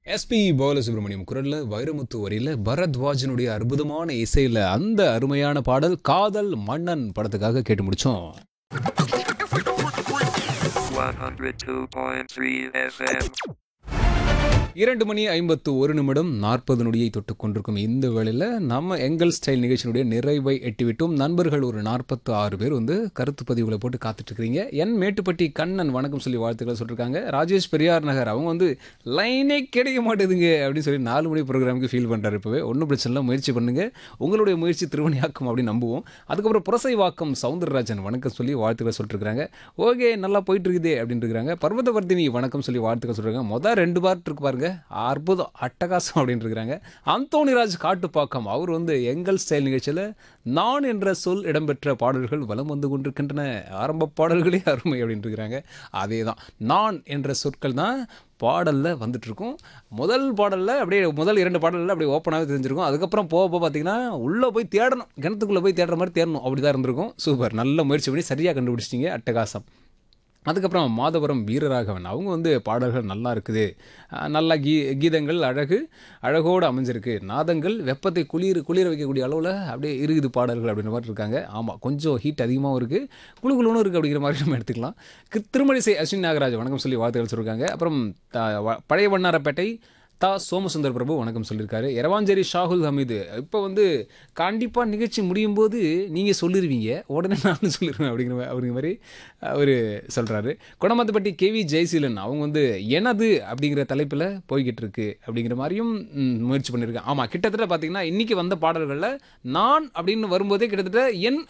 SP Balasubramaniam குரல்ல வைரமுத்து வரியில பரத்வாஜனுடைய அற்புதமான இசையில அந்த அருமையான பாடல் காதல் மன்னன் படத்துக்காக கேட்டு முடிச்சோம் 102.3 FM. இரண்டு மணி ஐம்பத்து ஒரு நிமிடம் நாற்பது நொடியை தொட்டு கொண்டிருக்கும் இந்த வேளையில் நம்ம எங்கள் ஸ்டைல் நிகழ்ச்சியினுடைய நிறைவை எட்டிவிட்டோம் நண்பர்கள் ஒரு நாற்பத்து ஆறு பேர் வந்து கருத்து பதிவுகளை போட்டு காத்துட்டு இருக்கிறீங்க என் மேட்டுப்பட்டி கண்ணன் வணக்கம் சொல்லி வாழ்த்துக்களை சொல்லியிருக்காங்க ராஜேஷ் பெரியார் நகர் அவங்க வந்து லைனே கிடைக்க மாட்டேதுங்க அப்படின்னு சொல்லி நாலு மணி ப்ரோக்ராமுக்கு ஃபீல் பண்ணுறாரு இப்போவே ஒன்றும் பிரச்சனை இல்லை முயற்சி பண்ணுங்க உங்களுடைய முயற்சி திருவணியாக்கும் அப்படின்னு நம்புவோம் அதுக்கப்புறம் புரசை வாக்கம் சவுந்தரராஜன் வணக்கம் சொல்லி வாழ்த்துக்களை சொல்லிட்டுருக்காங்க ஓகே நல்லா போயிட்டு இருக்குதே அப்படின்னு இருக்கிறாங்க பர்வதவர்தினி வணக்கம் சொல்லி வாழ்த்துக்கள் சொல்லிருக்காங்க மொதல் ரெண்டு பார்ட் இருக்கு பாருங்க அற்புதம் அட்டகாசம் அப்படின்னு இருக்கிறாங்க அந்தோணிராஜ் காட்டுப்பாக்கம் அவர் வந்து எங்கள் ஸ்டைல் நிகழ்ச்சியில் நான் என்ற சொல் இடம்பெற்ற பாடல்கள் வலம் வந்து கொண்டிருக்கின்றன ஆரம்ப பாடல்களே அருமை அப்படின்னு இருக்கிறாங்க அதே தான் நான் என்ற சொற்கள் தான் பாடலில் வந்துட்டு இருக்கும் முதல் பாடலில் அப்படியே முதல் இரண்டு பாடலில் அப்படியே ஓப்பனாகவே தெரிஞ்சிருக்கும் அதுக்கப்புறம் போக போக பார்த்தீங்கன்னா உள்ளே போய் தேடணும் கிணத்துக்குள்ளே போய் தேடுற மாதிரி தேடணும் அப்படி தான் இருந்திருக்கும் சூப்பர் நல்ல முயற்சி பண்ணி சரியாக கண்டுபிடிச்சிட்டிங்க அட்டகாசம் அதுக்கப்புறம் மாதவரம் வீரராகவன் அவங்க வந்து பாடல்கள் நல்லா இருக்குது அஹ் நல்லா கீ கீதங்கள் அழகு அழகோடு அமைஞ்சிருக்கு நாதங்கள் வெப்பத்தை குளிர் குளிர வைக்கக்கூடிய அளவில் அப்படியே இருக்குது பாடல்கள் அப்படின்ற மாதிரி இருக்காங்க ஆமாம் கொஞ்சம் ஹீட் அதிகமாகவும் இருக்குது குழு குழுன்னு இருக்குது அப்படிங்கிற மாதிரி நம்ம எடுத்துக்கலாம் கு- திருமணிசை அஸ்வின் நாகராஜ் வணக்கம் சொல்லி வாழ்த்துக்கள் சொல்லியிருக்காங்க அப்புறம் த- வ- பழைய வண்ணாரப்பேட்டை தா சோமசுந்தர் பிரபு வணக்கம் சொல்லியிருக்காரு எரவாஞ்சேரி ஷாகுல் ஹமீது இப்போ வந்து கண்டிப்பாக நிகழ்ச்சி முடியும் போது நீங்கள் சொல்லிடுவீங்க உடனே நானும் சொல்லிடுவேன் அப்படிங்கிற மா- அப்படிங்கிற மாதிரி அவர் சொல்கிறாரு குணமத்தப்பட்டி கேவி ஜெயசீலன் அவங்க வந்து எனது அப்படிங்கிற தலைப்பில் போய்கிட்டு இருக்கு அப்படிங்கிற மாதிரியும் ம், முயற்சி பண்ணியிருக்கேன் ஆமாம் கிட்டத்தட்ட பார்த்தீங்கன்னா இன்றைக்கி வந்த பாடல்களில் நான் அப்படின்னு வரும்போதே கிட்டத்தட்ட என்